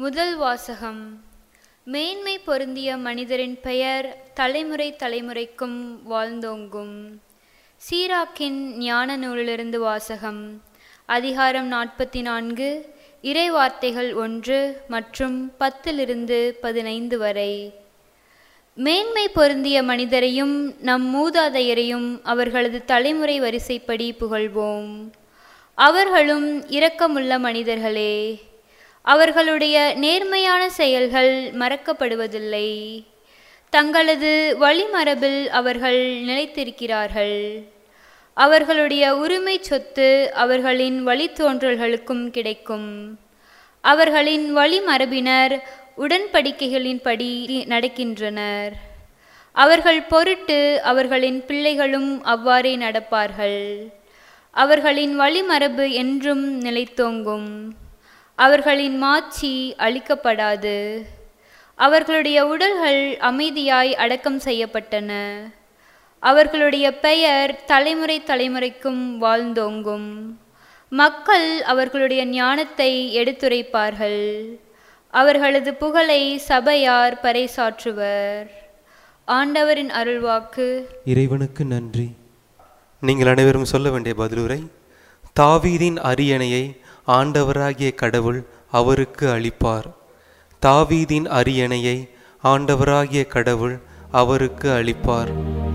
முதல் வாசகம் மேன்மை பொருந்திய மனிதரின் பெயர் தலைமுறை தலைமுறைக்கும் வாழ்ந்தோங்கும் சீராக்கின் ஞான நூலிலிருந்து வாசகம் அதிகாரம் நாற்பத்தி நான்கு இறை வார்த்தைகள் ஒன்று மற்றும் பத்திலிருந்து பதினைந்து வரை மேன்மை பொருந்திய மனிதரையும் நம் மூதாதையரையும் அவர்களது தலைமுறை வரிசைப்படி புகழ்வோம் அவர்களும் இரக்கமுள்ள மனிதர்களே அவர்களுடைய நேர்மையான செயல்கள் மறக்கப்படுவதில்லை தங்களது வழிமரபில் அவர்கள் நிலைத்திருக்கிறார்கள் அவர்களுடைய உரிமை சொத்து அவர்களின் வழித்தோன்றல்களுக்கும் கிடைக்கும் அவர்களின் வழிமரபினர் உடன்படிக்கைகளின்படி நடக்கின்றனர் அவர்கள் பொருட்டு அவர்களின் பிள்ளைகளும் அவ்வாறே நடப்பார்கள் அவர்களின் வழிமரபு என்றும் நிலைத்தோங்கும் அவர்களின் மாட்சி அழிக்கப்படாது அவர்களுடைய உடல்கள் அமைதியாய் அடக்கம் செய்யப்பட்டன அவர்களுடைய பெயர் தலைமுறை தலைமுறைக்கும் வாழ்ந்தோங்கும் மக்கள் அவர்களுடைய ஞானத்தை எடுத்துரைப்பார்கள் அவர்களது புகழை சபையார் பறைசாற்றுவர் ஆண்டவரின் அருள்வாக்கு இறைவனுக்கு நன்றி நீங்கள் அனைவரும் சொல்ல வேண்டிய பதிலுரை தாவீதின் அரியணையை ஆண்டவராகிய கடவுள் அவருக்கு அளிப்பார் தாவீதின் அரியணையை ஆண்டவராகிய கடவுள் அவருக்கு அளிப்பார்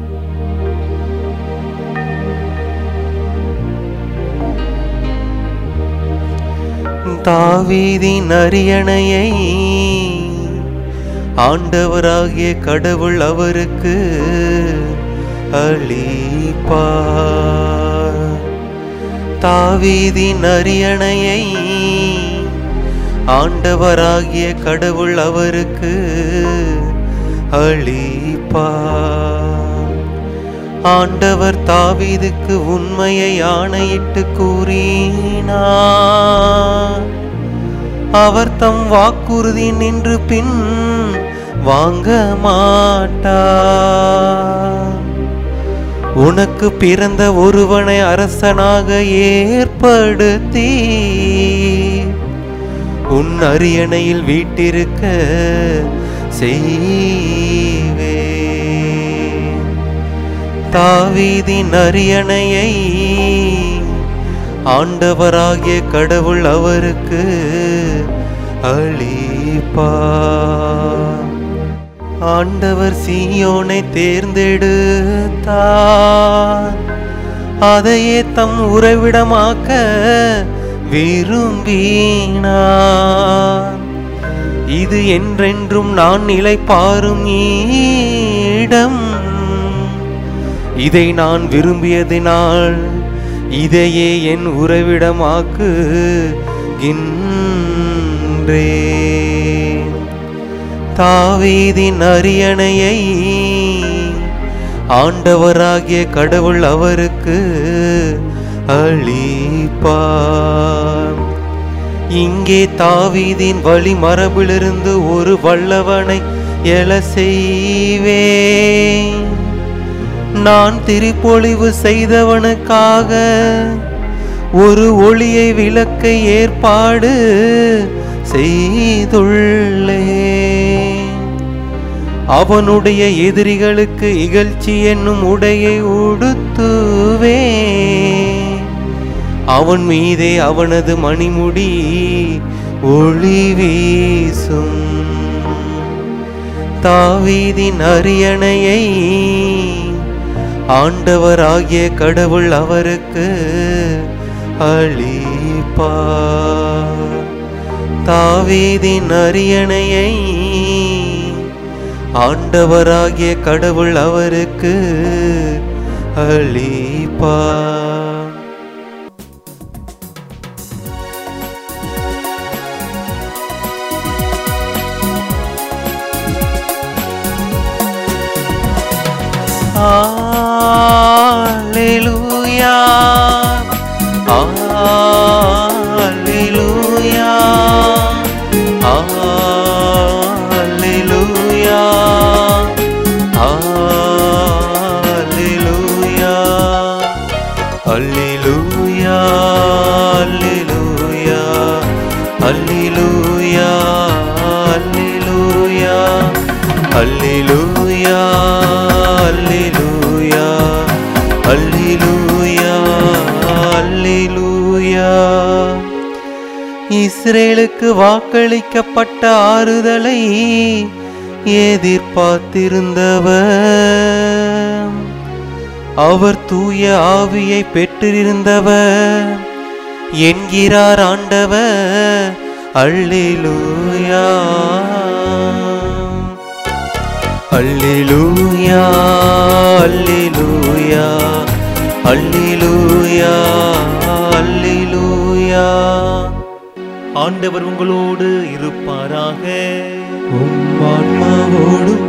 தாவீதின் அரியணையை ஆண்டவராகிய கடவுள் அவருக்கு அளிப்பார் தாவீதின் அரியணையை ஆண்டவராகிய கடவுள் அவருக்கு அளிப்பார் ஆண்டவர் தாவீதுக்கு உண்மையை ஆணையிட்டு கூறினார் அவர் தம் வாக்குறுதி நின்று பின் வாங்க மாட்டார் உனக்கு பிறந்த ஒருவனை அரசனாக ஏற்படுத்தி உன் அரியணையில் வீட்டிருக்க செய்வே தாவீதின் அரியணையை ஆண்டவராகிய கடவுள் அவருக்கு அளிப்பார் ஆண்டவர் சீயோனை தேர்ந்தெடுத்தார் அதையே தம் உறைவிடமாக்க விரும்பினார் இது என்றென்றும் நான் நிலை பாரும் இடம் இதை நான் விரும்பியதினால் இதையே என் உறைவிடமாக்குகின்றேன் தாவீதின் அரியணையை ஆண்டவராகிய கடவுள் அவருக்கு அளிப்பார் இங்கே தாவீதின் வழி மரபிலிருந்து ஒரு வல்லவனை எழ செய்வேன் நான் திருப்பொழிவு செய்தவனுக்காக ஒரு ஒளியை விளக்க ஏற்பாடு செய்துள்ளேன் அவனுடைய எதிரிகளுக்கு இகழ்ச்சி என்னும் உடையை உடுத்துவே அவன் மீதே அவனது மணிமுடி ஒளி வீசும் தாவீதின் அரியணையை ஆண்டவராகிய கடவுள் அவருக்கு அளிப்பார் தாவீதின் அரியணையை ஆண்டவராகிய கடவுள் அவருக்கு அளிப்பார் Alleluia. Alleluia. Alleluia. Alleluia. Alleluia. Alleluia. அல்லேலூயா அல்லேலூயா அல்லேலூயா அல்லேலூயா அல்லேலூயா அல்லேலூயா இஸ்ரேலுக்கு வாக்களிக்கப்பட்ட ஆறுதலை எதிர்பார்த்திருந்தவர் அவர் தூய ஆவியை பெற்றிருந்தவர் என்கிறார் ஆண்டவர் அல்லேலூயா அல்லேலூயா அல்லேலூயா அல்லேலூயா அல்லேலூயா ஆண்டவர் உங்களோடு இருப்பாராக உம் ஆன்மாவோடும்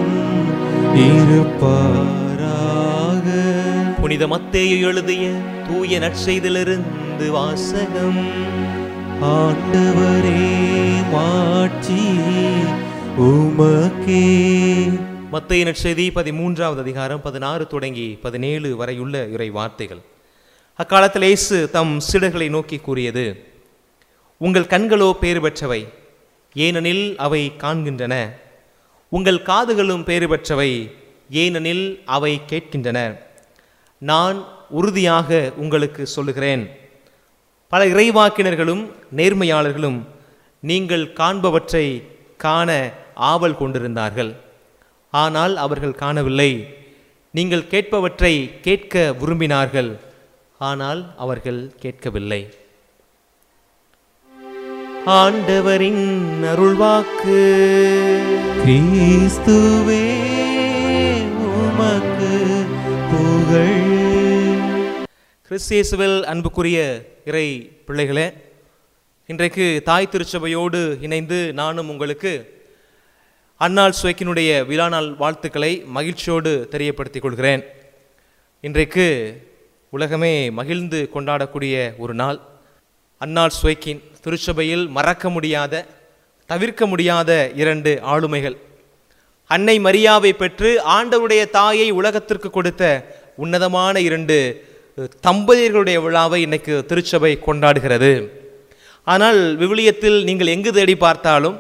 இருப்பாராக புனித மத்தேயு எழுதிய தூய நற்செய்திலிருந்து வாசகம் ஆண்டவரே மாட்சி உமக்கே மத்தேயு நற்செய்தி பதிமூன்றாவது அதிகாரம் பதினாறு தொடங்கி பதினேழு வரையுள்ள இறை வார்த்தைகள் அக்காலத்தில் இயேசு தம் சிடர்களை நோக்கி கூறியது உங்கள் கண்களோ பேறு பெற்றவை ஏனெனில் அவை காண்கின்றன உங்கள் காதுகளும் பேறு பெற்றவை ஏனெனில் அவை கேட்கின்றன நான் உறுதியாக உங்களுக்கு சொல்லுகிறேன் பல இறைவாக்கினர்களும் நேர்மையாளர்களும் நீங்கள் காண்பவற்றை காண ஆவல் கொண்டிருந்தார்கள் ஆனால் அவர்கள் காணவில்லை நீங்கள் கேட்பவற்றை கேட்க விரும்பினார்கள் ஆனால் அவர்கள் கேட்கவில்லை ஆண்டவரின் அருள்வாக்கு கிறிஸ்துவே உமக்கு புகழ் கிறிஸ்தியேசுவில் அன்புக்குரிய இறை பிள்ளைகளே இன்றைக்கு தாய் திருச்சபையோடு இணைந்து நானும் உங்களுக்கு அன்னாள் சுவைக்கினுடைய விழா நாள் வாழ்த்துக்களை மகிழ்ச்சியோடு தெரியப்படுத்திக் கொள்கிறேன் இன்றைக்கு உலகமே மகிழ்ந்து கொண்டாடக்கூடிய ஒரு நாள் அன்னாள் சுவைக்கின் திருச்சபையில் மறக்க முடியாத தவிர்க்க முடியாத இரண்டு ஆளுமைகள் அன்னை மரியாவை பெற்று ஆண்டவருடைய தாயை உலகத்திற்கு கொடுத்த உன்னதமான இரண்டு அஹ், தம்பதியர்களுடைய விழாவை இன்னைக்கு திருச்சபை கொண்டாடுகிறது ஆனால் விவிலியத்தில் நீங்கள் எங்கு தேடி பார்த்தாலும்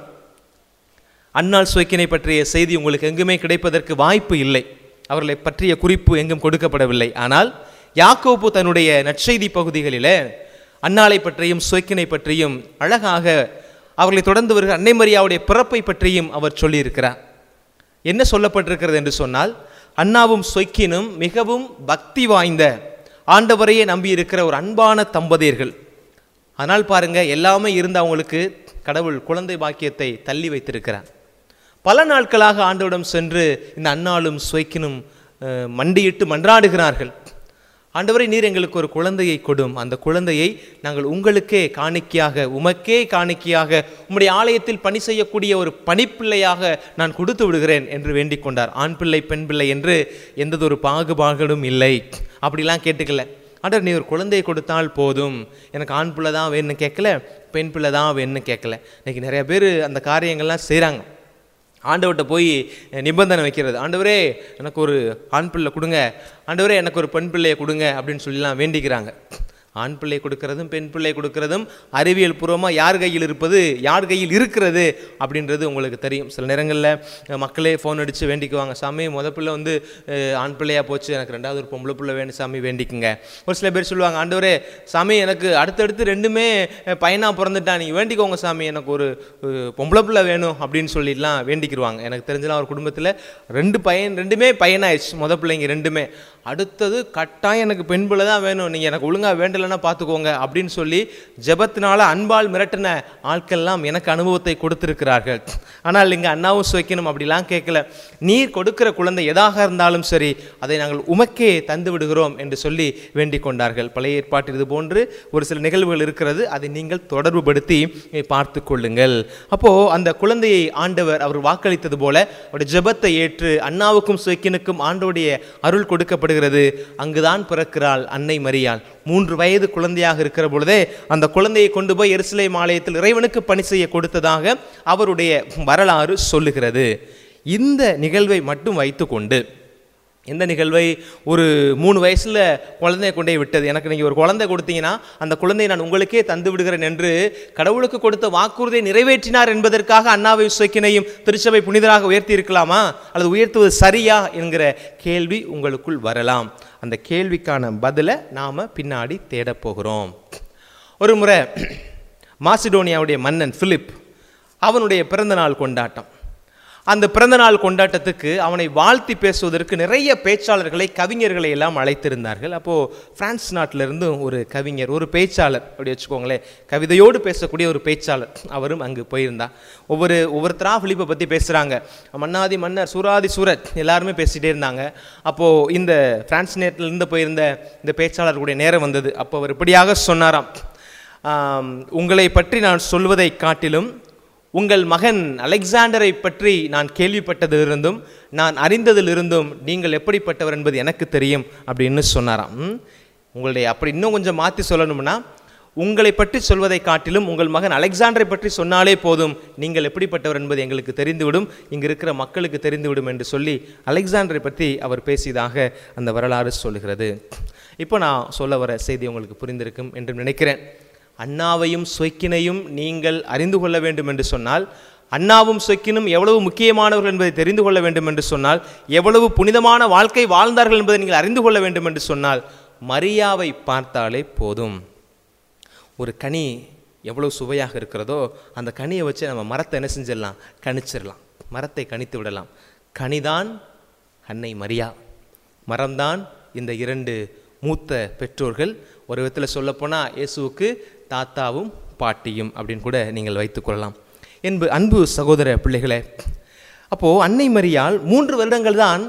அன்னாள் சுவைக்கினை பற்றிய செய்தி உங்களுக்கு எங்குமே கிடைப்பதற்கு வாய்ப்பு இல்லை அவர்களை பற்றிய குறிப்பு எங்கும் கொடுக்கப்படவில்லை ஆனால் யாக்கோப்பு தன்னுடைய நற்செய்தி பகுதிகளிலே அன்னாளை பற்றியும் சுவைக்கினை பற்றியும் அழகாக அவர்களை தொடர்ந்து வருகிற அன்னை மரியாவுடைய பிறப்பை பற்றியும் அவர் சொல்லியிருக்கிறார் என்ன சொல்லப்பட்டிருக்கிறது என்று சொன்னால் அண்ணாவும் சொய்க்கினும் மிகவும் பக்தி வாய்ந்த ஆண்டவரையே நம்பியிருக்கிற ஒரு அன்பான தம்பதியர்கள் ஆனால் பாருங்க எல்லாமே இருந்த அவங்களுக்கு கடவுள் குழந்தை பாக்கியத்தை தள்ளி வைத்திருக்கிறார் பல நாட்களாக ஆண்டவரிடம் சென்று இந்த அன்னாளும் சுவைக்கினும் அஹ், மண்டியிட்டு மன்றாடுகிறார்கள் ஆண்டவரை நீர் எங்களுக்கு ஒரு குழந்தையை கொடும் அந்த குழந்தையை நாங்கள் உங்களுக்கே காணிக்கையாக உமக்கே காணிக்கையாக உம்முடைய ஆலயத்தில் பணி செய்யக்கூடிய ஒரு பணிப்பிள்ளையாக நான் கொடுத்து விடுகிறேன் என்று வேண்டிக் கொண்டார் ஆண் பிள்ளை பெண் பிள்ளை என்று எந்ததொரு பாகுபாடும் இல்லை அப்படிலாம் கேட்டுக்கல ஆண்டவர் நீ ஒரு குழந்தையை கொடுத்தால் போதும் எனக்கு ஆண் பிள்ளை தான் வேணும்னு கேட்கல பெண் பிள்ளை தான் வேணும்னு கேட்கல இன்னைக்கு நிறைய பேர் அந்த காரியங்கள்லாம் செய்கிறாங்க ஆண்டவர்கிட்ட போய் நிபந்தனை வைக்கிறது ஆண்டவரே எனக்கு ஒரு ஆண் பிள்ளை கொடுங்க ஆண்டவரே எனக்கு ஒரு பெண் பிள்ளையை கொடுங்க அப்படின்னு சொல்லிலாம் வேண்டிக்கிறாங்க ஆண் பிள்ளை கொடுக்கறதும் பெண் பிள்ளை கொடுக்கறதும் அறிவியல் பூர்வமாக யார் கையில் இருப்பது யார் கையில் இருக்கிறது அப்படின்றது உங்களுக்கு தெரியும் சில நேரங்களில் மக்களே ஃபோன் அடித்து வேண்டிக்குவாங்க சாமி முத பிள்ளை வந்து அஹ், ஆண் பிள்ளையாக போச்சு எனக்கு ரெண்டாவது ஒரு பொம்பளை பிள்ளை வேணும் சாமி வேண்டிக்குங்க ஒரு சில பேர் சொல்லுவாங்க ஆண்டவரே சாமி எனக்கு அடுத்தடுத்து ரெண்டுமே அஹ், பையனா பிறந்துட்டா நீங்கள் வேண்டிக்கோங்க சாமி எனக்கு ஒரு அஹ், பொம்பளை பிள்ளை வேணும் அப்படின்னு சொல்லிட்டுலாம் வேண்டிக்கிருவாங்க எனக்கு தெரிஞ்சலாம் ஒரு குடும்பத்தில் ரெண்டு பையன் ரெண்டுமே பையனாயிடுச்சு முத பிள்ளைங்க ரெண்டுமே அடுத்தது கட்டாயம் எனக்கு பெண் பிள்ளை தான் வேணும் நீங்கள் எனக்கு ஒழுங்காக வேண்டலைன்னா பார்த்துக்கோங்க அப்படின்னு சொல்லி ஜெபத்தினால அன்பால் மிரட்டின ஆட்கள்லாம் எனக்கு அனுபவத்தை கொடுத்திருக்கிறார்கள் ஆனால் இங்கே அண்ணாவும் சுவைக்கணும் அப்படிலாம் கேட்கல நீர் கொடுக்கிற குழந்தை எதாக இருந்தாலும் சரி அதை நாங்கள் உமக்கே தந்து விடுகிறோம் என்று சொல்லி வேண்டிக் கொண்டார்கள் பழைய ஏற்பாட்டில் இது போன்று ஒரு சில நிகழ்வுகள் இருக்கிறது அதை நீங்கள் தொடர்புபடுத்தி பார்த்து கொள்ளுங்கள் அப்போ அந்த குழந்தையை ஆண்டவர் அவர் வாக்களித்தது போல அவருடைய ஜெபத்தை ஏற்று அண்ணாவுக்கும் சுவைக்கினுக்கும் ஆண்டோடைய அருள் கொடுக்கப்படுகிறது அங்குதான் பிறக்கிறாள் அன்னை மரியாள் மூன்று வயது குழந்தையாக இருக்கிற பொழுதே அந்த குழந்தையை கொண்டு போய் எருசலேம் ஆலயத்தில் இறைவனுக்கு பணி செய்ய கொடுத்ததாக அவருடைய வரலாறு சொல்லுகிறது இந்த நிகழ்வை மட்டும் வைத்துக்கொண்டு எந்த நிகழ்வை ஒரு மூணு வயசில் குழந்தையை கொண்டே விட்டது எனக்கு நீங்கள் ஒரு குழந்தை கொடுத்தீங்கன்னா அந்த குழந்தையை நான் உங்களுக்கே தந்து விடுகிறேன் என்று கடவுளுக்கு கொடுத்த வாக்குறுதியை நிறைவேற்றினார் என்பதற்காக அண்ணாவை சுக்கினையும் திருச்சபை புனிதராக உயர்த்தி இருக்கலாமா அல்லது உயர்த்துவது சரியா என்கிற கேள்வி உங்களுக்குள் வரலாம் அந்த கேள்விக்கான பதிலை நாம் பின்னாடி தேடப் போகிறோம் ஒரு முறை மாசிடோனியாவுடைய மன்னன் பிலிப் அவனுடைய பிறந்தநாள் கொண்டாட்டம் அந்த பிறந்தநாள் கொண்டாட்டத்துக்கு அவனை வாழ்த்தி பேசுவதற்கு நிறைய பேச்சாளர்களை கவிஞர்களை எல்லாம் அழைத்திருந்தார்கள் அப்போது பிரான்ஸ் நாட்டிலிருந்து ஒரு கவிஞர் ஒரு பேச்சாளர் அப்படி வச்சுக்கோங்களேன் கவிதையோடு பேசக்கூடிய ஒரு பேச்சாளர் அவரும் அங்கு போயிருந்தார் ஒவ்வொரு ஒவ்வொருத்தரா பிலிப்பை பற்றி பேசுகிறாங்க மன்னாதி மன்னர் சூராதி சூரத் எல்லாருமே பேசிகிட்டே இருந்தாங்க அப்போது இந்த பிரான்ஸ் நேட்டிலிருந்து போயிருந்த இந்த பேச்சாளர்களுடைய நேரம் வந்தது அப்போ அவர் இப்படியாக சொன்னாராம் ஆம், உங்களை பற்றி நான் சொல்வதை காட்டிலும் உங்கள் மகன் அலெக்சாண்டரை பற்றி நான் கேள்விப்பட்டதிலிருந்தும் நான் அறிந்ததிலிருந்தும் நீங்கள் எப்படிப்பட்டவர் என்பது எனக்கு தெரியும் அப்படின்னு சொன்னாராம் ம்? உங்களுடைய அப்படி இன்னும் கொஞ்சம் மாற்றி சொல்லணும்னா உங்களை பற்றி சொல்வதை காட்டிலும் உங்கள் மகன் அலெக்சாண்டரை பற்றி சொன்னாலே போதும் நீங்கள் எப்படிப்பட்டவர் என்பது எங்களுக்கு தெரிந்துவிடும் இங்கு இருக்கிற மக்களுக்கு தெரிந்துவிடும் என்று சொல்லி அலெக்சாண்டரை பற்றி அவர் பேசியதாக அந்த வரலாறு சொல்லுகிறது இப்போ நான் சொல்ல வர செய்தி உங்களுக்கு புரிந்திருக்கும் என்று நினைக்கிறேன் அண்ணாவையும் சொக்கினையும் நீங்கள் அறிந்து கொள்ள வேண்டும் என்று சொன்னால் அண்ணாவும் சொக்கினும் எவ்வளவு முக்கியமானவர்கள் என்பதை தெரிந்து கொள்ள வேண்டும் என்று சொன்னால் எவ்வளவு புனிதமான வாழ்க்கை வாழ்ந்தார்கள் என்பதை நீங்கள் அறிந்து கொள்ள வேண்டும் என்று சொன்னால் மரியாவை பார்த்தாலே போதும் ஒரு கனி எவ்வளவு சுவையாக இருக்கிறதோ அந்த கனியை வச்சு நம்ம மரத்தை என்ன செஞ்சிடலாம் கணிச்சிடலாம் மரத்தை கணித்து விடலாம் கனிதான் அன்னை மரியா மரம்தான் இந்த இரண்டு மூத்த பெற்றோர்கள் ஒரு விதத்தில் சொல்லப்போனால் இயேசுவுக்கு தாத்தாவும் பாட்டியும் அப்படின்னு கூட நீங்கள் வைத்துக்கொள்ளலாம் என்பு அன்பு சகோதர பிள்ளைகளே அப்போது அன்னை மரியாள் மூன்று வருடங்கள் தான்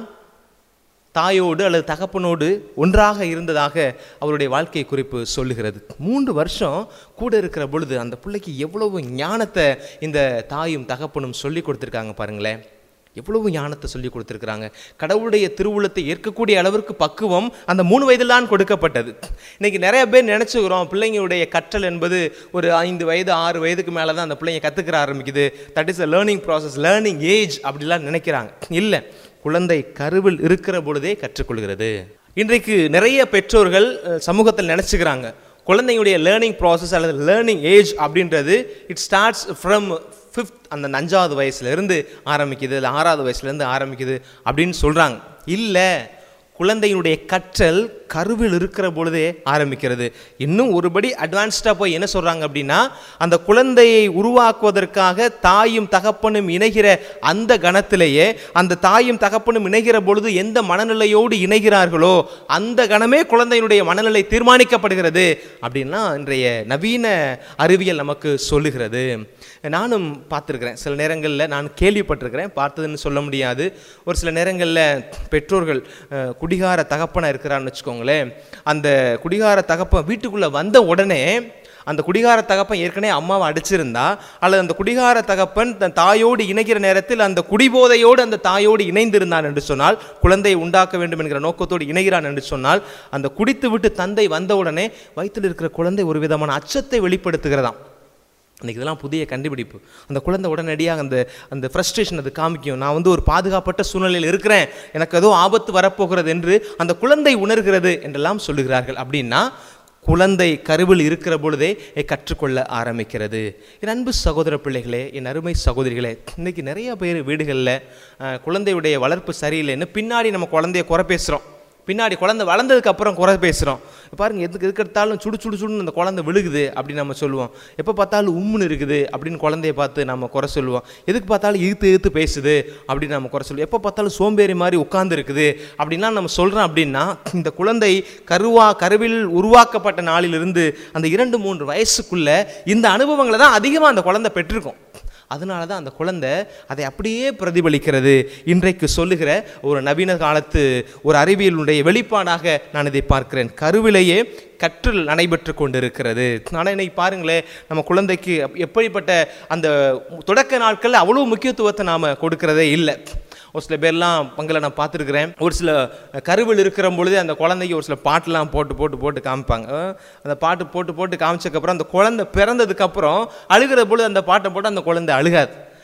தாயோடு அல்லது தகப்பனோடு ஒன்றாக இருந்ததாக அவருடைய வாழ்க்கை குறிப்பு சொல்லுகிறது மூன்று வருஷம் கூட இருக்கிற பொழுது அந்த பிள்ளைக்கு எவ்வளவு ஞானத்தை இந்த தாயும் தகப்பனும் சொல்லி கொடுத்துருக்காங்க பாருங்களேன் எவ்வளவு ஞானத்தை சொல்லி கொடுத்துருக்குறாங்க கடவுளுடைய திருவுளத்தை ஏற்கக்கூடிய அளவிற்கு பக்குவம் அந்த மூணு வயதில் தான் கொடுக்கப்பட்டது இன்னைக்கு நிறைய பேர் நினச்சிக்கிறோம் பிள்ளைங்களுடைய கற்றல் என்பது ஒரு ஐந்து வயது ஆறு வயதுக்கு மேலே தான் அந்த பிள்ளைங்க கற்றுக்கிற ஆரம்பிக்குது that is a learning process learning age அப்படிலாம் நினைக்கிறாங்க இல்லை குழந்தை கருவில் இருக்கிற பொழுதே கற்றுக்கொள்கிறது இன்றைக்கு நிறைய பெற்றோர்கள் அஹ், சமூகத்தில் நினச்சிக்கிறாங்க குழந்தையுடைய லேர்னிங் ப்ராசஸ் அல்லது லேர்னிங் ஏஜ் அப்படின்றது இட் ஸ்டார்ட்ஸ் ஃப்ரம் ஃபிஃப்த் அந்த அஞ்சாவது வயசுலேருந்து ஆரம்பிக்குது இல்லை ஆறாவது வயசுலேருந்து ஆரம்பிக்குது அப்படின்னு சொல்கிறாங்க இல்லை குழந்தையினுடைய கற்றல் கருவில் இருக்கிற பொழுதே ஆரம்பிக்கிறது இன்னும் ஒருபடி அட்வான்ஸ்டாக போய் என்ன சொல்கிறாங்க அப்படின்னா அந்த குழந்தையை உருவாக்குவதற்காக தாயும் தகப்பனும் இணைகிற அந்த கணத்திலேயே அந்த தாயும் தகப்பனும் இணைகிற பொழுது எந்த மனநிலையோடு இணைகிறார்களோ அந்த கணமே குழந்தையினுடைய மனநிலை தீர்மானிக்கப்படுகிறது அப்படின்னா இன்றைய நவீன அறிவியல் நமக்கு சொல்லுகிறது நானும் பார்த்துருக்கிறேன் சில நேரங்களில் நான் கேள்விப்பட்டிருக்கிறேன் பார்த்ததுன்னு சொல்ல முடியாது ஒரு சில நேரங்களில் பெற்றோர்கள் அஹ், குடிகார தகப்பனாக இருக்கிறான்னு வச்சுக்கோங்களேன் அந்த குடிகார தகப்பன் வீட்டுக்குள்ளே வந்த உடனே அந்த குடிகார தகப்பன் ஏற்கனவே அம்மாவை அடிச்சிருந்தா அல்லது அந்த குடிகார தகப்பன் தன் தாயோடு இணைகிற நேரத்தில் அந்த குடிபோதையோடு அந்த தாயோடு இணைந்திருந்தான் என்று சொன்னால் குழந்தையை உண்டாக்க வேண்டும் என்கிற நோக்கத்தோடு இணைகிறான் என்று சொன்னால் அந்த குடித்து விட்டு தந்தை வந்த உடனே வயிற்றில் இருக்கிற குழந்தை ஒரு விதமான அச்சத்தை வெளிப்படுத்துகிறதாம் இன்னைக்கு இதெல்லாம் புதிய கண்டுபிடிப்பு அந்த குழந்தை உடனடியாக அந்த அந்த ஃப்ரஸ்ட்ரேஷன் அது காமிக்கும் நான் வந்து ஒரு பாதுகாப்பட்ட சூழ்நிலையில் இருக்கிறேன் எனக்கு ஏதோ ஆபத்து வரப்போகிறது என்று அந்த குழந்தை உணர்கிறது என்றெல்லாம் சொல்லுகிறார்கள் அப்படின்னா குழந்தை கருவில் இருக்கிற பொழுதே கற்றுக்கொள்ள ஆரம்பிக்கிறது என் அன்பு சகோதர பிள்ளைகளே என் அருமை சகோதரிகளே இன்னைக்கு நிறைய பேர் வீடுகளில் அஹ், குழந்தையுடைய வளர்ப்பு சரியில்லைன்னு பின்னாடி நம்ம குழந்தைய குறை பேசுகிறோம் பின்னாடி குழந்தை வளர்ந்ததுக்கு அப்புறம் குறை பேசுகிறோம் பாருங்க எதுக்கு எதுக்கு எடுத்தாலும் சுடு சுடு சுடுன்னு அந்த குழந்தை விழுகுது அப்படின்னு நம்ம சொல்லுவோம் எப்போ பார்த்தாலும் உம்முன்னு இருக்குது அப்படின்னு குழந்தைய பார்த்து நம்ம குறை சொல்லுவோம் எதுக்கு பார்த்தாலும் இழுத்து இழுத்து பேசுது அப்படின்னு நம்ம குறை சொல்லுவோம் எப்போ பார்த்தாலும் சோம்பேறி மாதிரி உட்கார்ந்து இருக்குது அப்படின்லாம் நம்ம சொல்கிறோம் அப்படின்னா இந்த குழந்தை கருவா கருவில் உருவாக்கப்பட்ட நாளிலிருந்து அந்த இரண்டு மூன்று வயசுக்குள்ள இந்த அனுபவங்களை தான் அதிகமாக அந்த குழந்தை பெற்றிருக்கும் அதனால தான் அந்த குழந்தை அதை அப்படியே பிரதிபலிக்கிறது இன்றைக்கு சொல்லுகிற ஒரு நவீன காலத்து ஒரு அறிவியலுடைய வெளிப்பாடாக நான் இதை பார்க்கிறேன் கருவிலேயே கற்றல் நடைபெற்று கொண்டிருக்கிறது ஆனால் இன்னைக்கு பாருங்களேன் நம்ம குழந்தைக்கு எப்படிப்பட்ட அந்த தொடக்க நாட்களில் அவ்வளோ முக்கியத்துவத்தை நாம் கொடுக்கறதே இல்லை ஒரு சில பேர்லாம் பங்கில் நான் பார்த்துருக்குறேன் ஒரு சில கருவில் இருக்கிற பொழுது அந்த குழந்தைக்கு ஒரு சில பாட்டெலாம் போட்டு போட்டு போட்டு காமிப்பாங்க அஹ் அந்த பாட்டு போட்டு போட்டு காமிச்சதுக்கப்புறம் அந்த குழந்தை பிறந்ததுக்கப்புறம் அழுகிற பொழுது அந்த பாட்டை போட்டு அந்த குழந்தை அழுகாது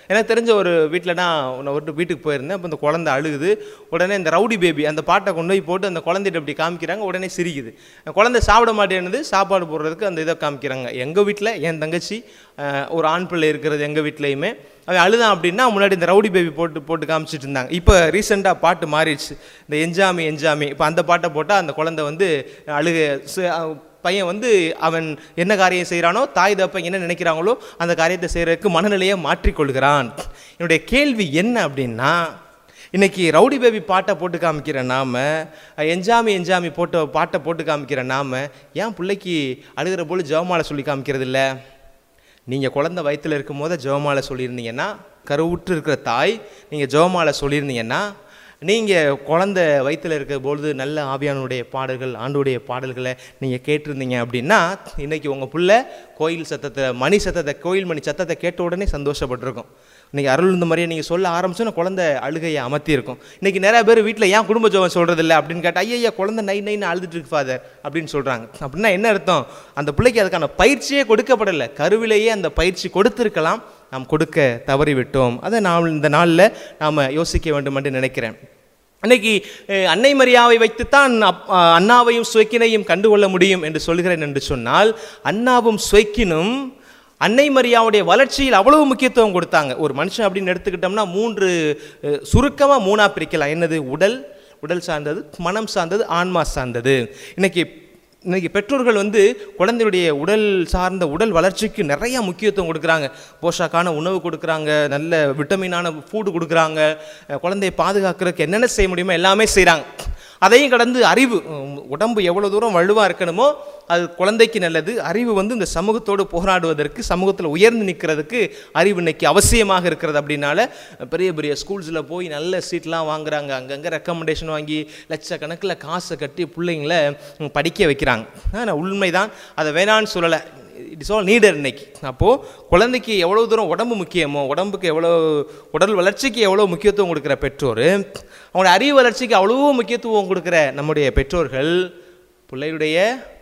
எனக்கு தெரிஞ்ச ஒரு வீட்டில் நான் நான் ஒரு வீட்டுக்கு போயிருந்தேன் அப்போ இந்த குழந்தை அழுகுது உடனே இந்த ரவுடி பேபி அந்த பாட்டை கொண்டு போய் போட்டு அந்த குழந்தைகிட்ட இப்படி காமிக்கிறாங்க உடனே சிரிக்குது அந்த குழந்தை சாப்பிட மாட்டேன்னுது சாப்பாடு போடுறதுக்கு அந்த இதை காமிக்கிறாங்க எங்கள் வீட்டில் என் தங்கச்சி அஹ், ஒரு ஆண் பிள்ளை இருக்கிறது எங்கள் வீட்லேயுமே அவன் அழுதான் அப்படின்னா முன்னாடி இந்த ரவுடி பேபி போட்டு போட்டு காமிச்சிட்டு இருந்தாங்க இப்போ ரீசெண்டாக பாட்டு மாறிடுச்சு இந்த எஞ்சாமி எஞ்சாமி இப்போ அந்த பாட்டை போட்டால் அந்த குழந்தை வந்து அழுக சு- அஹ் பையன் வந்து அவன் என்ன காரியம் செய்கிறானோ தாய் தப்பன் என்ன நினைக்கிறாங்களோ அந்த காரியத்தை செய்கிறதுக்கு மனநிலையை மாற்றிக்கொள்கிறான் என்னுடைய கேள்வி என்ன அப்படின்னா இன்னைக்கு ரவுடி பேபி பாட்டை போட்டு காமிக்கிற நாம எஞ்சாமி எஞ்சாமி போட்ட பாட்டை போட்டு காமிக்கிற நாம ஏன் பிள்ளைக்கு அழுகிற போல ஜெபமாலை சொல்லி காமிக்கிறது இல்லை நீங்கள் குழந்தை வயித்துல இருக்கும் போது ஜெபமாலை சொல்லியிருந்தீங்கன்னா கருவுற்று இருக்கிற தாய் நீங்கள் ஜெபமாலை சொல்லியிருந்தீங்கன்னா நீங்கள் குழந்தை வயித்துல இருக்கிற பொழுது நல்ல ஆவியானுடைய பாடல்கள் ஆண்டுடைய பாடல்களை நீங்கள் கேட்டிருந்தீங்க அப்படின்னா இன்னைக்கு உங்கள் புள்ள கோயில் சத்தத்தை மணி சத்தத்தை கோயில் மணி சத்தத்தை கேட்ட உடனே சந்தோஷப்பட்டிருக்கும் இன்னைக்கு அருள் இந்த மாதிரியே நீங்கள் சொல்ல ஆரம்பிச்சோன்னா குழந்தை அழுகையை அமர்த்தி இருக்கும் இன்னைக்கு நிறைய பேர் வீட்டில் ஏன் குடும்ப ஜோபம் சொல்கிறது இல்லை அப்படின்னு கேட்டால் ஐயா குழந்தை நை நைன்னு அழுதுட்டு இருக்கு ஃபாதர் அப்படின்னு சொல்கிறாங்க அப்படின்னா என்ன அர்த்தம் அந்த பிள்ளைக்கு அதுக்கான பயிற்சியே கொடுக்கப்படலை கருவிலேயே அந்த பயிற்சி கொடுத்திருக்கலாம் நாம் கொடுக்க தவறிவிட்டோம் அதை நாம் இந்த நாளில் நாம் யோசிக்க வேண்டும் என்று நினைக்கிறேன் அன்னைக்கு அஹ், அன்னை மரியாவை வைத்துத்தான் அப்- அஹ், அண்ணாவையும் சுவைக்கினையும் கண்டுகொள்ள முடியும் என்று சொல்கிறேன் என்று சொன்னால் அண்ணாவும் சுவைக்கினும் அன்னை மரியாவுடைய வளர்ச்சியில் அவ்வளவு முக்கியத்துவம் கொடுத்தாங்க ஒரு மனுஷன் அப்படின்னு எடுத்துக்கிட்டோம்னா மூன்று சுருக்கமாக மூணாக பிரிக்கலாம் என்னது உடல் உடல் சார்ந்தது மனம் சார்ந்தது ஆன்மா சார்ந்தது இன்னைக்கு இன்னைக்கு பெற்றோர்கள் வந்து குழந்தையுடைய உடல் சார்ந்த உடல் வளர்ச்சிக்கு நிறைய முக்கியத்துவம் கொடுக்குறாங்க போஷாக்கான உணவு கொடுக்குறாங்க நல்ல விட்டமினான ஃபுட்டு கொடுக்குறாங்க அஹ் குழந்தையை பாதுகாக்கிறதுக்கு என்னென்ன செய்ய முடியுமோ எல்லாமே செய்கிறாங்க அதையும் கடந்து அறிவு உம், உடம்பு எவ்வளோ தூரம் வலுவாக இருக்கணுமோ அது குழந்தைக்கு நல்லது அறிவு வந்து இந்த சமூகத்தோடு போராடுவதற்கு சமூகத்தில் உயர்ந்து நிற்கிறதுக்கு அறிவு இன்னைக்கு அவசியமாக இருக்கிறது அப்படின்னால பெரிய பெரிய ஸ்கூல்ஸில் போய் நல்ல சீட்லாம் வாங்குறாங்க அங்கங்கே ரெக்கமெண்டேஷன் வாங்கி லட்சக்கணக்கில் காசை கட்டி பிள்ளைங்கள உம், படிக்க வைக்கிறாங்க ஆனால் உண்மைதான் அதை வேணான்னு சொல்லலை இட்ஸ் ஆல் நீடர் இன்னைக்கு அப்போது குழந்தைக்கு எவ்வளோ தூரம் உடம்பு முக்கியமோ உடம்புக்கு எவ்வளோ உடல் வளர்ச்சிக்கு எவ்வளோ முக்கியத்துவம் கொடுக்குற பெற்றோர் அவங்களோட அறிவு வளர்ச்சிக்கு அவ்வளோ முக்கியத்துவம் கொடுக்குற நம்முடைய பெற்றோர்கள் பிள்ளையுடைய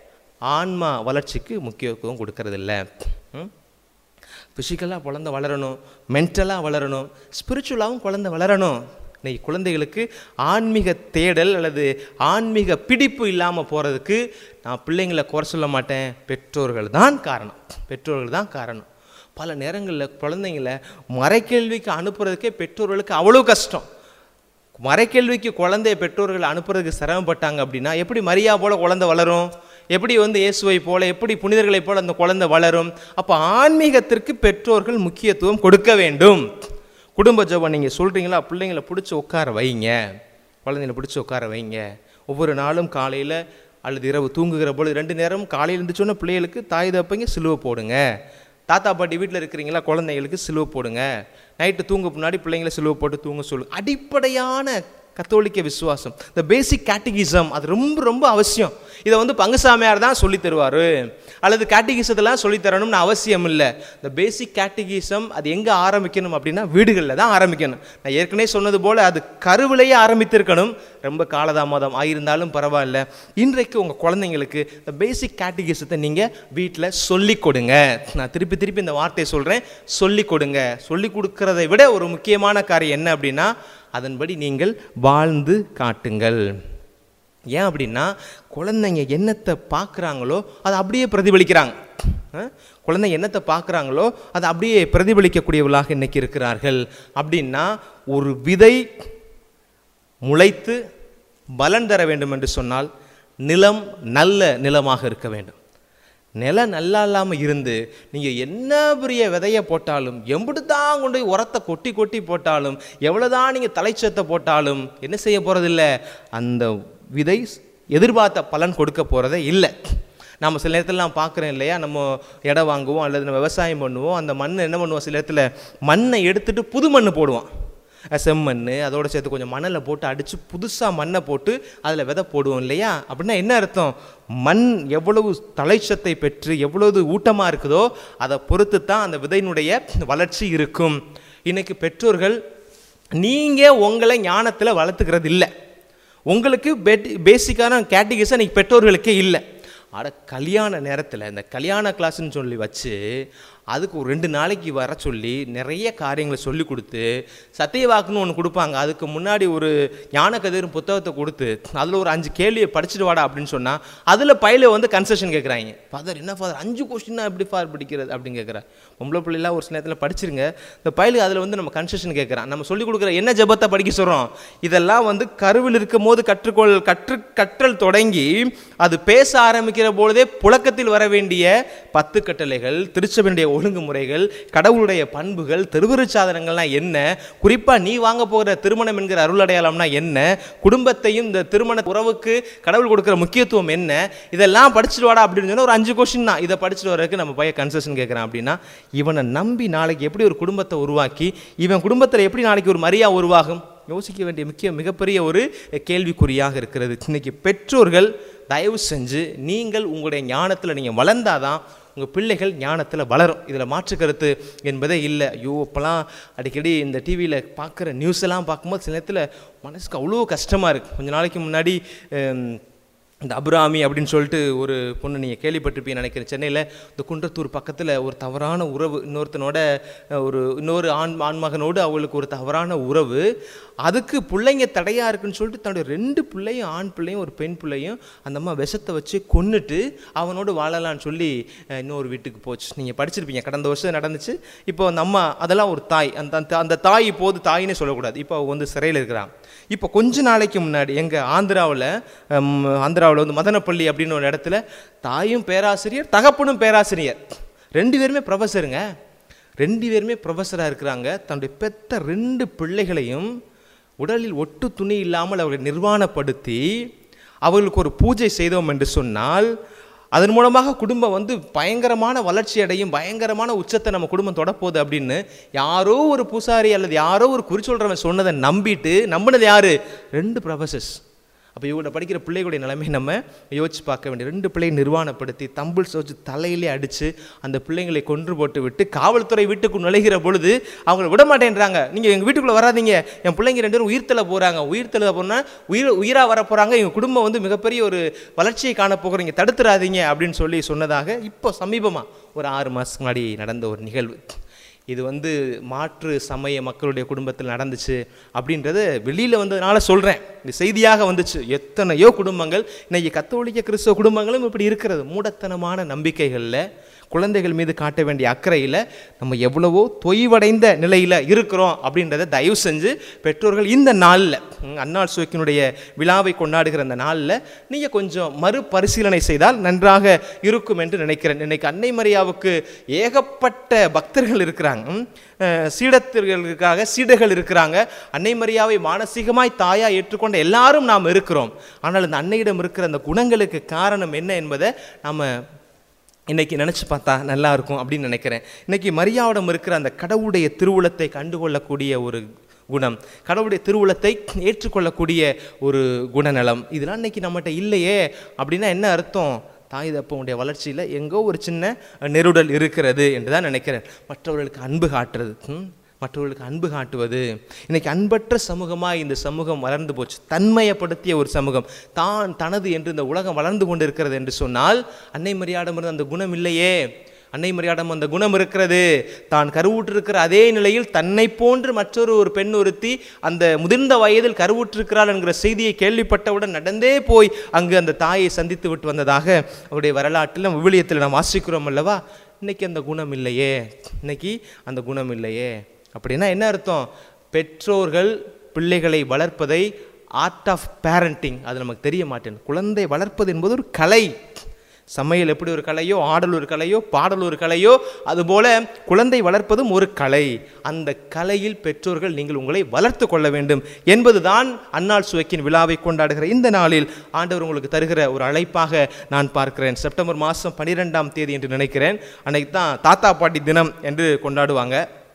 ஆன்மா வளர்ச்சிக்கு முக்கியத்துவம் கொடுக்கறதில்ல ம் ஃபிசிக்கலாக குழந்தை வளரணும் மென்டலாக வளரணும் ஸ்பிரிச்சுவலாகவும் குழந்தை வளரணும் இன்னைக்கு குழந்தைகளுக்கு ஆன்மீக தேடல் அல்லது ஆன்மீக பிடிப்பு இல்லாமல் போகிறதுக்கு நான் பிள்ளைங்களை குறை சொல்ல மாட்டேன் பெற்றோர்கள் தான் காரணம் பெற்றோர்கள் தான் காரணம் பல நேரங்களில் குழந்தைங்கள மறைக்கேள்விக்கு அனுப்புறதுக்கே பெற்றோர்களுக்கு அவ்வளோ கஷ்டம் மறைக்கேள்விக்கு குழந்தைய பெற்றோர்கள் அனுப்புறதுக்கு சிரமப்பட்டாங்க அப்படின்னா எப்படி மரியா போல குழந்தை வளரும் எப்படி வந்து இயேசுவை போல எப்படி புனிதர்களைப் போல அந்த குழந்தை வளரும் அப்போ ஆன்மீகத்திற்கு பெற்றோர்கள் முக்கியத்துவம் கொடுக்க வேண்டும் குடும்ப ஜெபம் நீங்கள் சொல்கிறீங்களா பிள்ளைங்களை பிடிச்சி உட்கார வைங்க குழந்தைங்களை பிடிச்சி உட்கார வைங்க ஒவ்வொரு நாளும் காலையில் அல்லது இரவு தூங்குகிற பொழுது ரெண்டு நேரம் காலையில் இருந்துச்சோன்னா பிள்ளைகளுக்கு தாய் தப்பைங்க சிலுவை போடுங்க தாத்தா பாட்டி வீட்டில் இருக்கிறீங்களா குழந்தைங்களுக்கு சிலுவை போடுங்க நைட்டு தூங்க முன்னாடி பிள்ளைங்களை சிலுவை போட்டு தூங்க சொல்லுங்க அடிப்படையான கத்தோலிக்க விசுவாசம் இந்த பேசிக் கேட்டகிசம் அது ரொம்ப ரொம்ப அவசியம் இதை வந்து பங்குசாமியார் தான் சொல்லி தருவார் அல்லது கேட்டகிசத்தெல்லாம் சொல்லி தரணும்னு அவசியம் இல்லை இந்த பேசிக் கேட்டகிசம் அது எங்கே ஆரம்பிக்கணும் அப்படின்னா வீடுகளில் தான் ஆரம்பிக்கணும் நான் ஏற்கனவே சொன்னது போல் அது கருவிலேயே ஆரம்பித்திருக்கணும் ரொம்ப காலதாமதம் ஆயிருந்தாலும் பரவாயில்ல இன்றைக்கு உங்கள் குழந்தைங்களுக்கு இந்த பேசிக் கேட்டகிசத்தை நீங்கள் வீட்டில் சொல்லிக் கொடுங்க நான் திருப்பி திருப்பி இந்த வார்த்தையை சொல்கிறேன் சொல்லிக் கொடுங்க சொல்லிக் கொடுக்கறதை விட ஒரு முக்கியமான காரியம் என்ன அப்படின்னா அதன்படி நீங்கள் வாழ்ந்து காட்டுங்கள் ஏன் அப்படின்னா குழந்தைங்க என்னத்தை பார்க்குறாங்களோ அதை அப்படியே பிரதிபலிக்கிறாங்க அஹ்? குழந்தைங்க என்னத்தை பார்க்குறாங்களோ அதை அப்படியே பிரதிபலிக்கக்கூடியவர்களாக இன்னைக்கு இருக்கிறார்கள் அப்படின்னா ஒரு விதை முளைத்து பலன் தர வேண்டும் என்று சொன்னால் நிலம் நல்ல நிலமாக இருக்க வேண்டும் நிலம் நல்லா இல்லாமல் இருந்து நீங்கள் என்ன பெரிய விதையை போட்டாலும் எம்பிட்டு தான் கொண்டு போய் உரத்தை கொட்டி கொட்டி போட்டாலும் எவ்வளோதான் நீங்கள் தலைச்சத்தை போட்டாலும் என்ன செய்ய போகிறதில்ல அந்த விதை எதிர்பார்த்த பலன் கொடுக்க போகிறதே இல்லை நம்ம சில நேரத்தில் நான் பார்க்குறேன் இல்லையா நம்ம இடம் வாங்குவோம் அல்லது நம்ம விவசாயம் பண்ணுவோம் அந்த மண் என்ன பண்ணுவோம் சில நேரத்தில் மண்ணை எடுத்துட்டு புது மண் போடுவோம் அஹ் செம்மண் அதோட சேர்த்து கொஞ்சம் மணலை போட்டு அடித்து புதுசாக மண்ணை போட்டு அதில் விதை போடுவோம் இல்லையா அப்படின்னா என்ன அர்த்தம் மண் எவ்வளவு தலைச்சத்தை பெற்று எவ்வளவு ஊட்டமாக இருக்குதோ அதை பொறுத்து தான் அந்த விதையினுடைய வளர்ச்சி இருக்கும் இன்னைக்கு பெற்றோர்கள் நீங்கள் உங்களை ஞானத்தில் வளர்த்துக்கிறது இல்லை உங்களுக்கு பெட் பேசிக்கான கேட்டகிரிஸ் இன்னைக்கு பெற்றோர்களுக்கே இல்லை அட கல்யாண நேரத்தில் இந்த கல்யாண கிளாஸ்னு சொல்லி வச்சு அதுக்கு ஒரு ரெண்டு நாளைக்கு வர சொல்லி நிறைய காரியங்களை சொல்லி கொடுத்து சத்தியவாக்குன்னு ஒன்று கொடுப்பாங்க அதுக்கு முன்னாடி ஒரு ஞான கதிரும் புத்தகத்தை கொடுத்து அதில் ஒரு அஞ்சு கேள்வியை படிச்சுட்டு வாடா அப்படின்னு சொன்னால் அதில் பையில வந்து கன்செஷன் கேட்குறாங்க ஃபாதர் என்ன ஃபாதர் அஞ்சு கொஸ்டினா எப்படி ஃபாதர் படிக்கிறது அப்படின்னு கேட்குறா பொம்பளை பிள்ளைலாம் ஒரு சில நேரத்தில் படிச்சிருங்க இந்த பையலு அதில் வந்து நம்ம கன்செஷன் கேட்குறான் நம்ம சொல்லி கொடுக்குற என்ன ஜெபத்தை படிக்க சொல்கிறோம் இதெல்லாம் வந்து கருவில் இருக்கும் போது கற்றுக்கொள் கற்று கற்றல் தொடங்கி அது பேச ஆரம்பிக்கிற பொழுதே புழக்கத்தில் வர வேண்டிய பத்து கட்டளைகள் திருச்சபையினுடைய ஒழுங்குமுறைகள் கடவுளுடைய பண்புகள் திருவிருச்சாதனங்கள்லாம் என்ன குறிப்பாக நீ வாங்க போகிற திருமணம் என்கிற அருள் அடையாளம்னா என்ன குடும்பத்தையும் இந்த திருமண உறவுக்கு கடவுள் கொடுக்குற முக்கியத்துவம் என்ன இதெல்லாம் படிச்சுட்டு வாடா அப்படின்னு சொன்னா ஒரு அஞ்சு கொஸ்டின் தான் இதை படிச்சுட்டு வரதுக்கு நம்ம பையன் கன்செஷன் கேட்குறான் அப்படின்னா இவனை நம்பி நாளைக்கு எப்படி ஒரு குடும்பத்தை உருவாக்கி இவன் குடும்பத்தில் எப்படி நாளைக்கு ஒரு மரியா உருவாகும் யோசிக்க வேண்டிய முக்கிய மிகப்பெரிய ஒரு கேள்விக்குறியாக இருக்கிறது இன்னைக்கு பெற்றோர்கள் தயவு செஞ்சு நீங்கள் உங்களுடைய ஞானத்தில் நீங்கள் வளர்ந்தாதான் உங்கள் பிள்ளைகள் ஞானத்தில் வளரும் இதில் மாற்று கருத்து என்பதே இல்லை ஐயோ இப்போலாம் அடிக்கடி இந்த டிவியில் பார்க்குற நியூஸ் எல்லாம் பார்க்கும்போது சில நேரத்தில் மனசுக்கு அவ்வளோ கஷ்டமாக இருக்குது கொஞ்ச நாளைக்கு முன்னாடி ஹம், இந்த அபுராமி அப்படின்னு சொல்லிட்டு ஒரு பொண்ணு நீங்கள் கேள்விப்பட்டிருப்பீங்க நினைக்கிறேன் சென்னையில் இந்த குன்றத்தூர் பக்கத்தில் ஒரு தவறான உறவு இன்னொருத்தனோட அஹ், ஒரு இன்னொரு ஆண் ஆண்மகனோடு அவளுக்கு ஒரு தவறான உறவு அதுக்கு பிள்ளைங்க தடையாக இருக்குன்னு சொல்லிட்டு தன்னுடைய ரெண்டு பிள்ளையும் ஆண் பிள்ளையும் ஒரு பெண் பிள்ளையும் அந்த அம்மா விஷத்தை வச்சு கொன்னுட்டு அவனோடு வாழலாம்னு சொல்லி அஹ், இன்னொரு வீட்டுக்கு போச்சு நீங்கள் படிச்சிருப்பீங்க கடந்த வருஷம் நடந்துச்சு இப்போ அந்த அம்மா அதெல்லாம் ஒரு தாய் அந்த அந்த- அந்த தாய் இப்போது தாயினே சொல்லக்கூடாது இப்போ அவங்க வந்து சிறையில் இருக்கிறாங்க இப்போ கொஞ்ச நாளைக்கு முன்னாடி எங்கள் ஆந்திராவில் ஆந்திராவில் வந்து மதனப்பள்ளி அப்படின்னு ஒரு இடத்துல தாயும் பேராசிரியர் தகப்பனும் பேராசிரியர் ரெண்டு பேருமே ப்ரொஃபஸருங்க ரெண்டு பேருமே ப்ரொஃபஸராக இருக்கிறாங்க தன்னுடைய பெத்த ரெண்டு பிள்ளைகளையும் உடலில் ஒட்டு துணி இல்லாமல் அவர்களை நிர்வாணப்படுத்தி அவர்களுக்கு ஒரு பூஜை செய்தோம் என்று சொன்னால் அதன் மூலமாக குடும்பம் வந்து பயங்கரமான வளர்ச்சி அடையும் பயங்கரமான உச்சத்தை நம்ம குடும்பம் தொடப்போகுது அப்படின்னு யாரோ ஒரு பூசாரி அல்லது யாரோ ஒரு குறி சொல்கிறவன் சொன்னதை நம்பிட்டு நம்பினது யாரு ரெண்டு ப்ரொஃபசர்ஸ் அப்போ இவங்க படிக்கிற பிள்ளைகளுடைய நிலைமை நம்ம யோசிச்சு பார்க்க வேண்டிய ரெண்டு பிள்ளையை நிர்வாணப்படுத்தி தம்பிள்ஸ் வச்சு தலையிலே அடித்து அந்த பிள்ளைங்களை கொன்று போட்டு விட்டு காவல்துறை வீட்டுக்கு நுழைகிற பொழுது அவங்கள விட மாட்டேன்றாங்க நீங்கள் எங்கள் வீட்டுக்குள்ளே வராதீங்க என் பிள்ளைங்க ரெண்டு பேரும் உயிர்த்தல போகிறாங்க உயிர்த்தல போனால் உயிர் உயிராக வர போகிறாங்க எங்கள் குடும்பம் வந்து மிகப்பெரிய ஒரு வளர்ச்சியை காண போகிறீங்க தடுத்துறாதீங்க அப்படின்னு சொல்லி சொன்னதாக இப்போ சமீபமாக ஒரு ஆறு மாதத்துக்கு முன்னாடி நடந்த ஒரு நிகழ்வு இது வந்து மாற்று சமய மக்களுடைய குடும்பத்தில் நடந்துச்சு அப்படின்றத வெளியில் வந்ததுனால சொல்கிறேன் இந்த செய்தியாக வந்துச்சு எத்தனையோ குடும்பங்கள் இன்னைக்கு கத்தோலிக்க கிறிஸ்தவ குடும்பங்களும் இப்படி இருக்கிறது மூடத்தனமான நம்பிக்கைகளில் குழந்தைகள் மீது காட்ட வேண்டிய அக்கறையில் நம்ம எவ்வளவோ தொய்வடைந்த நிலையில் இருக்கிறோம் அப்படின்றத தயவு செஞ்சு பெற்றோர்கள் இந்த நாளில் ம், அன்னாள் சுவைக்கினுடைய விழாவை கொண்டாடுகிற அந்த நாளில் நீங்கள் கொஞ்சம் மறுபரிசீலனை செய்தால் நன்றாக இருக்கும் என்று நினைக்கிறேன் இன்னைக்கு அன்னை மரியாவுக்கு ஏகப்பட்ட பக்தர்கள் இருக்கிறாங்க ம், அஹ், சீடத்திற்காக சீடர்கள் இருக்கிறாங்க அன்னை மரியாவை மானசீகமாய் தாயா ஏற்றுக்கொண்ட எல்லாரும் நாம் இருக்கிறோம் ஆனால் அந்த அன்னையிடம் இருக்கிற அந்த குணங்களுக்கு காரணம் என்ன என்பதை நாம் இன்னைக்கு நினச்சி பார்த்தா நல்லா இருக்கும் அப்படின்னு நினைக்கிறேன் இன்னைக்கு மரியாவிடம் இருக்கிற அந்த கடவுளுடைய திருவுளத்தை கண்டுகொள்ளக்கூடிய ஒரு குணம் கடவுளுடைய திருவுளத்தை ஏற்றுக்கொள்ளக்கூடிய ஒரு குணநலம் இதெல்லாம் இன்னைக்கு நம்மகிட்ட இல்லையே அப்படின்னா என்ன அர்த்தம் தாய் தப்பனுடைய வளர்ச்சியில் எங்கோ ஒரு சின்ன நெருடல் இருக்கிறது என்று தான் நினைக்கிறேன் மற்றவர்களுக்கு அன்பு காட்டுறது ம்? மற்றவர்களுக்கு அன்பு காட்டுவது இன்னைக்கு அன்பற்ற சமூகமாக இந்த சமூகம் வளர்ந்து போச்சு தன்மையப்படுத்திய ஒரு சமூகம் தான் தனது என்று இந்த உலகம் வளர்ந்து கொண்டு இருக்கிறது என்று சொன்னால் அன்னை மரியாடம் இருந்த அந்த குணம் இல்லையே அன்னை மரியாடம் அந்த குணம் இருக்கிறது தான் கருவுற்றிருக்கிற அதே நிலையில் தன்னை போன்று மற்றொரு ஒரு பெண் ஒருத்தி அந்த முதிர்ந்த வயதில் கருவுற்றிருக்கிறாள் என்கிற செய்தியை கேள்விப்பட்டவுடன் நடந்தே போய் அங்கு அந்த தாயை சந்தித்து விட்டு வந்ததாக அவருடைய வரலாற்றில் நம்ம விவிலியத்தில் நாம் வாசிக்கிறோம் அல்லவா இன்னைக்கு அந்த குணம் இல்லையே இன்னைக்கு அந்த குணம் இல்லையே அப்படின்னா என்ன அர்த்தம் பெற்றோர்கள் பிள்ளைகளை வளர்ப்பதை ஆர்ட் ஆஃப் பேரண்டிங் அது நமக்கு தெரிய மாட்டேன் குழந்தை வளர்ப்பது என்பது ஒரு கலை சமையல் எப்படி ஒரு கலையோ ஆடல் ஒரு கலையோ பாடல் ஒரு கலையோ அதுபோல குழந்தை வளர்ப்பதும் ஒரு கலை அந்த கலையில் பெற்றோர்கள் நீங்கள் உங்களை வளர்த்து கொள்ள வேண்டும் என்பதுதான் அன்னாள் சுவைக்கின் விழாவை கொண்டாடுகிற இந்த நாளில் ஆண்டவர் உங்களுக்கு தருகிற ஒரு அழைப்பாக நான் பார்க்கிறேன் செப்டம்பர் மாதம் பன்னிரெண்டாம் தேதி என்று நினைக்கிறேன் அன்னைக்கு தான் தாத்தா பாட்டி தினம் என்று கொண்டாடுவாங்க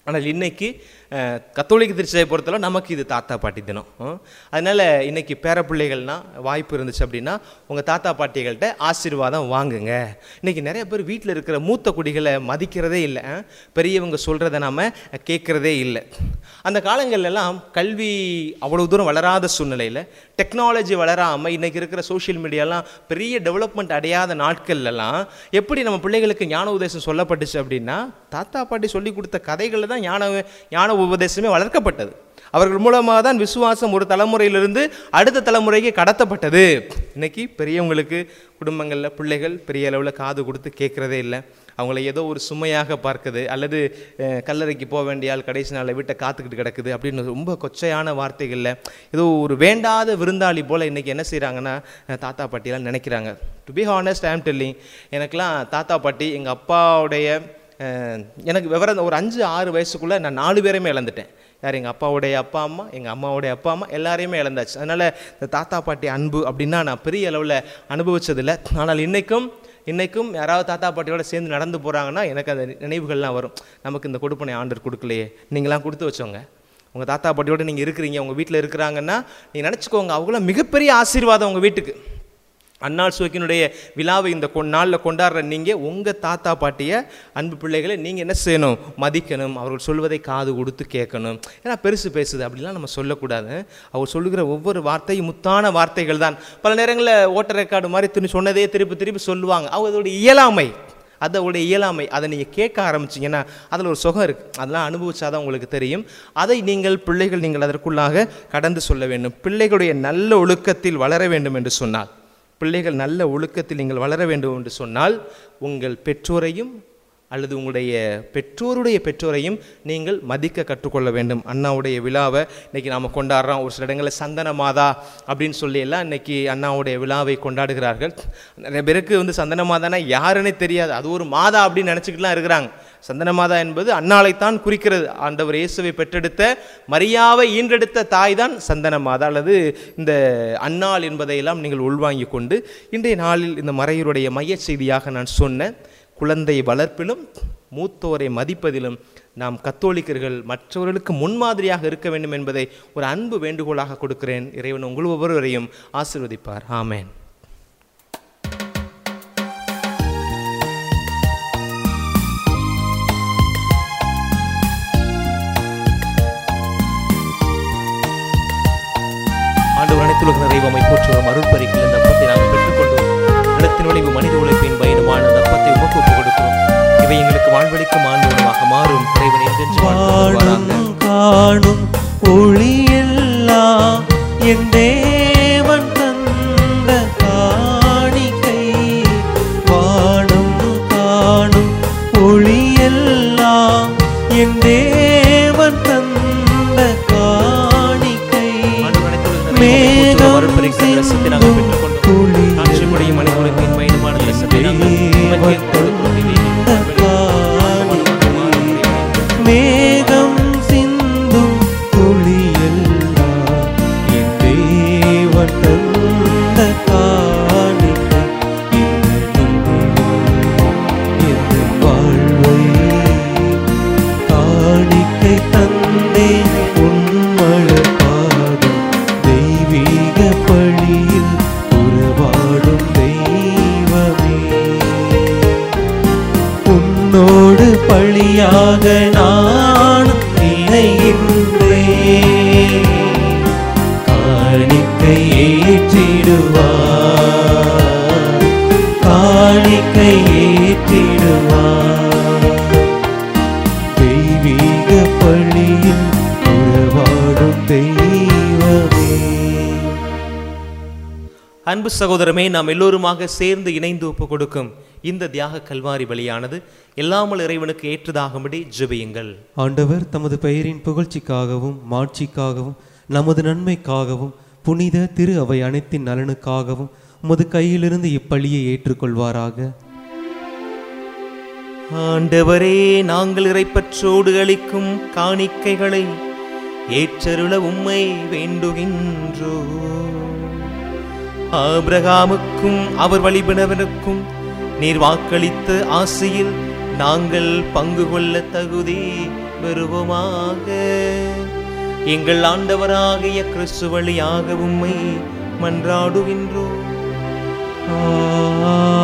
ஆனால் இன்னைக்கு அஹ், கத்தோலிக்க திருச்சபையை பொறுத்தளவு நமக்கு இது தாத்தா பாட்டி தினம் ஹம். அதனால இன்னைக்கு பேரப்பிள்ளைகள்னா வாய்ப்பு இருந்துச்சு அப்படின்னா உங்கள் தாத்தா பாட்டிகள்கிட்ட ஆசீர்வாதம் வாங்குங்க இன்னைக்கு நிறைய பேர் வீட்டில் இருக்கிற மூத்த குடிகளை மதிக்கிறதே இல்லை அஹ். பெரியவங்க சொல்கிறத நாம் கேட்குறதே இல்லை அந்த காலங்கள்லாம் கல்வி அவ்வளோ தூரம் வளராத சூழ்நிலையில் டெக்னாலஜி வளராமல் இன்னைக்கு இருக்கிற சோஷியல் மீடியாலாம் பெரிய டெவலப்மெண்ட் அடையாத நாட்கள்லாம் எப்படி நம்ம பிள்ளைகளுக்கு ஞான உபதேசம் சொல்லப்பட்டுச்சு அப்படின்னா தாத்தா பாட்டி சொல்லி கொடுத்த கதைகளில் தான் ஞான ஞான உபதேசமே வளர்க்கப்பட்டது அவர்கள் மூலமாக தான் விசுவாசம் ஒரு தலைமுறையிலிருந்து அடுத்த தலைமுறைக்கு கடத்தப்பட்டது இன்னைக்கு பெரியவங்களுக்கு குடும்பங்களில் பிள்ளைகள் பெரிய அளவில் காது கொடுத்து கேட்குறதே இல்லை அவங்கள ஏதோ ஒரு சுமையாக பார்க்குது அல்லது அஹ், கல்லறைக்கு போக வேண்டிய ஆள் கடைசி நாளில் வீட்டை காத்துக்கிட்டு கிடக்குது அப்படின்னு ரொம்ப கொச்சையான வார்த்தைகளில் ஏதோ ஒரு வேண்டாத விருந்தாளி போல் இன்றைக்கி என்ன செய்கிறாங்கன்னா அஹ், தாத்தா பாட்டிலாம் நினைக்கிறாங்க to be honest I'm telling எனக்கெலாம் தாத்தா பாட்டி எங்கள் அப்பாவுடைய அஹ், எனக்கு விவரம் ஒரு அஞ்சு ஆறு வயசுக்குள்ளே நான் நாலு பேரையுமே இழந்துட்டேன் யார் எங்கள் அப்பாவுடைய அப்பா அம்மா எங்கள் அம்மாவுடைய அப்பா அம்மா எல்லாரையுமே இழந்தாச்சு அதனால் இந்த தாத்தா பாட்டி அன்பு அப்படின்னா நான் பெரிய அளவில் அனுபவிச்சதில்லை ஆனால் இன்றைக்கும் இன்றைக்கும் யாராவது தாத்தா பாட்டியோட சேர்ந்து நடந்து போகிறாங்கன்னா எனக்கு அந்த நினைவுகள்லாம் வரும் நமக்கு இந்த கொடுப்பனை ஆண்டர் கொடுக்கலையே நீங்களாம் கொடுத்து வச்சோங்க உங்கள் தாத்தா பாட்டியோட நீங்கள் இருக்கிறீங்க உங்கள் வீட்டில் இருக்கிறாங்கன்னா நீங்கள் நினச்சிக்கோங்க அவங்களாம் மிகப்பெரிய ஆசீர்வாதம் உங்கள் வீட்டுக்கு அன்னாள் சுவைக்கினுடைய விழாவை இந்த கொ நாளில் கொண்டாடுற நீங்கள் உங்கள் தாத்தா பாட்டியை அன்பு பிள்ளைகளை நீங்கள் என்ன செய்யணும் மதிக்கணும் அவர்கள் சொல்வதை காது கொடுத்து கேட்கணும் ஏன்னா பெருசு பேசுது அப்படிலாம் நம்ம சொல்லக்கூடாது அவர் சொல்லுகிற ஒவ்வொரு வார்த்தையும் முத்தான வார்த்தைகள் தான் பல நேரங்களில் ஓட்டர் ரெக்கார்டு மாதிரி திரும்பி சொன்னதே திருப்பி திருப்பி சொல்லுவாங்க அவங்களோட இயலாமை அதோட இயலாமை அதை நீங்கள் கேட்க ஆரம்பிச்சிங்கன்னா அதில் ஒரு சுகம் இருக்குது அதெல்லாம் அனுபவிச்சாதான் உங்களுக்கு தெரியும் அதை நீங்கள் பிள்ளைகள் நீங்கள் அதற்குள்ளாக கடந்து சொல்ல வேண்டும் பிள்ளைகளுடைய நல்ல ஒழுக்கத்தில் வளர வேண்டும் என்று சொன்னால் பிள்ளைகள் நல்ல ஒழுக்கத்தில் நீங்கள் வளர வேண்டும் என்று சொன்னால் உங்கள் பெற்றோரையும் அல்லது உங்களுடைய பெற்றோருடைய பெற்றோரையும் நீங்கள் மதிக்க கற்றுக்கொள்ள வேண்டும் அண்ணாவுடைய விழாவை இன்னைக்கு நாம் கொண்டாடுறோம் ஒரு சில இடங்களில் சந்தன மாதா அப்படின்னு சொல்லி எல்லாம் இன்னைக்கு அண்ணாவுடைய விழாவை கொண்டாடுகிறார்கள் நிறைய பேருக்கு வந்து சந்தன மாதானா யாருன்னே தெரியாது அது ஒரு மாதா அப்படின்னு நினச்சிக்கிட்டுலாம் இருக்கிறாங்க சந்தன மாதா என்பது அன்னாளைத்தான் குறிக்கிறது ஆண்டவர் இயேசுவை பெற்றெடுத்த மரியாவை ஈன்றெடுத்த தாய் தான் சந்தன மாதா அல்லது இந்த அன்னாள் என்பதையெல்லாம் நீங்கள் உள்வாங்கிக் கொண்டு இன்றைய நாளில் இந்த மறையருடைய மையச் செய்தியாக நான் சொன்ன குழந்தை வளர்ப்பிலும் மூத்தோரை மதிப்பதிலும் நாம் கத்தோலிக்கர்கள் மற்றவர்களுக்கு முன்மாதிரியாக இருக்க வேண்டும் என்பதை ஒரு அன்பு வேண்டுகோளாக கொடுக்கிறேன் இறைவன் உங்கள் ஒவ்வொருவரையும் ஆசீர்வதிப்பார் ஆமென் ஆண்டவர் அனைத்துலக நிறைவமை போற்றுவோம் அருள்பரிக்கில் இந்த அப்பத்தை நாங்கள் பெற்றுக்கொண்டோம் நிலத்தின் விளைவு மனித உழைப்பின் பயனுமான அந்த அப்பத்தை உமக்கு ஒப்புக் கொடுக்கிறோம் இவை எங்களுக்கு வாழ்வழிக்கும் ஆண்டவனமாக மாறும் இறைவன் என்றென்று வாழும் காணும் ஒளியெல்லாம் என் தேவன் தந்த காணிக்கை வாழும் காணும் ஒளியெல்லாம் என் தேவன் தந்த காணிக்கை மேகம் சிந்தும் ஆட்சிப்படியும் மனித உழைப்பின் பயனுமான அந்த ரசத்தை நாங்கள் உமக்கே கொடுக்கிறோம். இதை எங்கள் வாழ்வழிக்கும் ஆண்டவனமாக மாறும் இறைவன் மேகம் சிந்தும் துளியெல்லாம் என் தேவன் தந்த காணிக்கை என் வாழ்வை காணிக்கை தந்தே உன்மழ பாதம் தெய்வீக பழியில் உறவாடும் தெய்வமே உன்னோடு பழியாக நான் இணைகின்றேன் காணிக்கை ஏற்றிடுவார் காணிக்கை ஏற்றிடுவார் தெய்வீக பழியில் உறவாடும் தெய்வமே அன்பு சகோதரமே நாம் எல்லோருமாக சேர்ந்து இணைந்து ஒப்பு கொடுக்கும் இந்த தியாக கல்வாரி பலியானது எல்லாமல் இறைவனுக்கு ஏற்றதாகும்படி ஜெபியுங்கள் ஆண்டவர் தமது பெயரின் புகழ்ச்சிக்காகவும் மாட்சிக்காகவும் நமது நன்மைக்காகவும் புனித திரு அவை அனைத்தின் நலனுக்காகவும் உமது கையிலிருந்து இப்பலியை ஏற்றுக்கொள்வாராக ஆண்டவரே நாங்கள் இறைப்பற்றோடு அளிக்கும் காணிக்கைகளை ஏற்றருள உம்மை வேண்டுகின்றோ ஆபிரகாமுக்கும் அவர் வழிபினவனுக்கும் நீர் வாக்களித்த ஆசையில் நாங்கள் பங்கு கொள்ள தகுதி பெறுவோமாக எங்கள் ஆண்டவராகிய கிறிஸ்து வழியாக உம்மை மன்றாடுகின்றோம் ஆமென்.